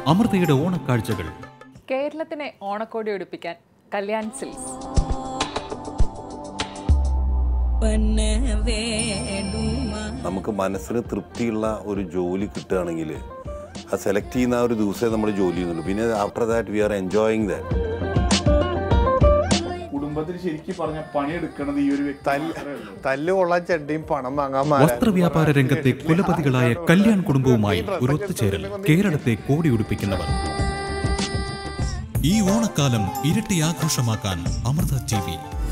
അമൃതയുടെ ഓണക്കാഴ്ചകൾ കേരളത്തിനെ ഓണക്കോടി ഉടുപ്പിക്കാൻ കല്യാൺ സിൽസ് നമുക്ക് മനസ്സിന് തൃപ്തിയുള്ള ഒരു ജോലി കിട്ടുകയാണെങ്കിൽ അത് സെലക്ട് ചെയ്യുന്ന ആ ഒരു ദിവസമേ നമ്മൾ ജോലി ചെയ്യുന്നുള്ളൂ പിന്നെ after that we are enjoying that കുടുംബത്തിൽ ശരിക്കും പറഞ്ഞ പണിയെടുക്കണത് ഈ ഒരു വ്യക്തി മാത്രമേ ഉള്ളൂ. തല്ല് കൊള്ളാൻ ചെണ്ടിയും പണം വാങ്ങാൻ മാറാൻ വസ്ത്രവ്യാപാര രംഗത്തെ കുലപതികളായ കല്യാൺ കുടുംബവുമായി ഒരു ഒത്തുചേരൽ കേരളത്തെ കോടി ഉടുപ്പിക്കുന്നവർ ഈ ഓണക്കാലം ഇരട്ടി ആഘോഷമാക്കാൻ അമൃത ടി